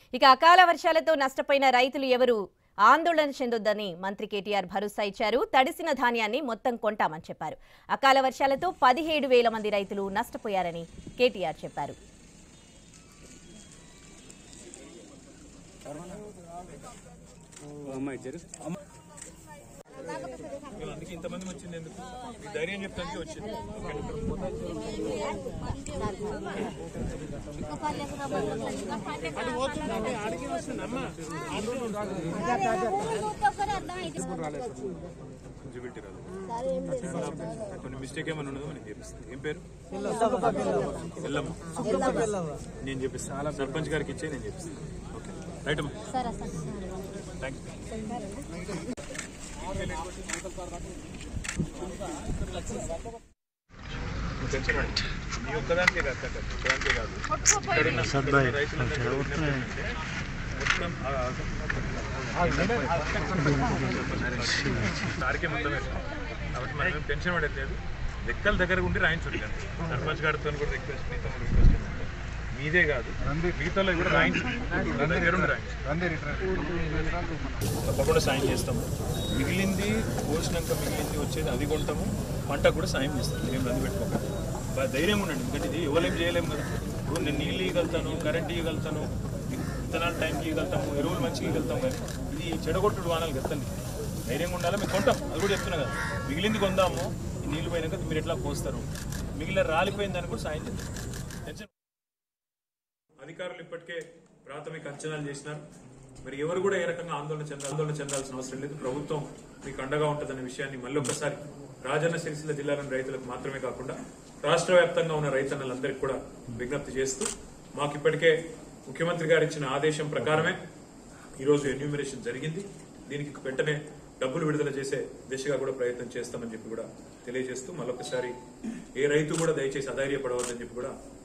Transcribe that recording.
ఇక అకాల వర్షాలతో నష్టపోయిన రైతులు ఎవరు ఆందోళన చెందొద్దని మంత్రి కేటీఆర్ భరోసా ఇచ్చారు తడిసిన ధాన్యాన్ని మొత్తం కొంటామని చెప్పారు అకాల వర్షాలతో పదిహేడు వేల మంది రైతులు నష్టపోయారని కేటీఆర్ చెప్పారు అందుకే ఇంతమంది వచ్చింది ఎందుకు మీ ధైర్యం చెప్తానికి వచ్చింది కొంచెం పెట్టి రాదు కొన్ని మిస్టేక్ ఏమైనా ఉన్నదో మనకి తెలుస్తుంది ఏం పేరు ఎల్లమ్మ నేను చెప్పిస్తాను సర్పంచ్ గారికి ఇచ్చే నేను చెప్పిస్తాను ఓకే రైట్ అమ్మా థ్యాంక్ యూ నువ్వు టెన్షన్ పడకు. నీ ఒక్కదానికే కాదు కాక, ఒక్కదానికే కాదు ఇక్కడున్న రైతులందరికీ కూడా విజ్ఞప్తి ఏంటంటే, మొత్తం ఆ, దారికే మొత్తం వేస్తాం కాబట్టి మనం ఏం టెన్షన్ పడేది లేదు లెక్కల దగ్గర ఉండి రాయించండి అంతే సర్పంచ్ గారితో కూడా రిక్వెస్ట్ మీతో కూడా రిక్వెస్ట్ ఏంటంటే, మీదే కాదు మిగతాలో కూడా రాయించండి దగ్గర ఉండి రాయించండి తప్పకుండా సాయం చేస్తాము మిగిలింది పోసినాక మిగిలింది వచ్చేది అది కొంటాము పంట కూడా సాయం చేస్తాం ఏం రంది పెట్టుకోకండి బాగా ధైర్యం ఉండండి ఎందుకంటే ఇది ఎవరేం చేయలేము కదా ఇప్పుడు నేను నీళ్ళు ఇవ్వగలుగుతాను కరెంట్ ఇవ్వగలుగుతాను విత్తనాలు టైంకి ఇవ్వగలుగుతాము ఎరువులు మంచిగా ఇవ్వగలుగుతాము కానీ ఇది చెడగొట్టుడు వానాలు కదండి ధైర్యంగా ఉండాలి మేము కొంటాం అది కూడా చెప్తున్నా కదా మిగిలింది కొందాము ఈ నీళ్ళు పోయినాక మీరు ఎట్లా పోస్తారు మిగిలిన రాలిపోయిన దాన్ని కూడా సాయం చేస్తాం టెన్షన్ అధికారులు ఇప్పటికే ప్రాథమిక అంచనాలు చేసినారు మరి ఎవరు కూడా ఏ రకంగా ఆందోళన చెంద ఆందోళన చెందాల్సిన అవసరం లేదు ప్రభుత్వం మీకు అండగా ఉంటుందనే విషయాన్ని మళ్ళీ ఒకసారి రాజన్న సిరిసిల్ల జిల్లాలోని రైతులకు మాత్రమే కాకుండా రాష్ట్ర వ్యాప్తంగా ఉన్న రైతన్నలందరికీ కూడా విజ్ఞప్తి చేస్తూ మాకు ఇప్పటికే ముఖ్యమంత్రి గారు ఇచ్చిన ఆదేశం ప్రకారమే ఈరోజు ఎన్యూమినేషన్ జరిగింది దీనికి వెంటనే డబ్బులు విడుదల చేసే దిశగా కూడా ప్రయత్నం చేస్తామని చెప్పి కూడా తెలియజేస్తూ మళ్ళొకసారి ఏ రైతు కూడా దయచేసి అధైర్యపడవద్దని చెప్పి కూడా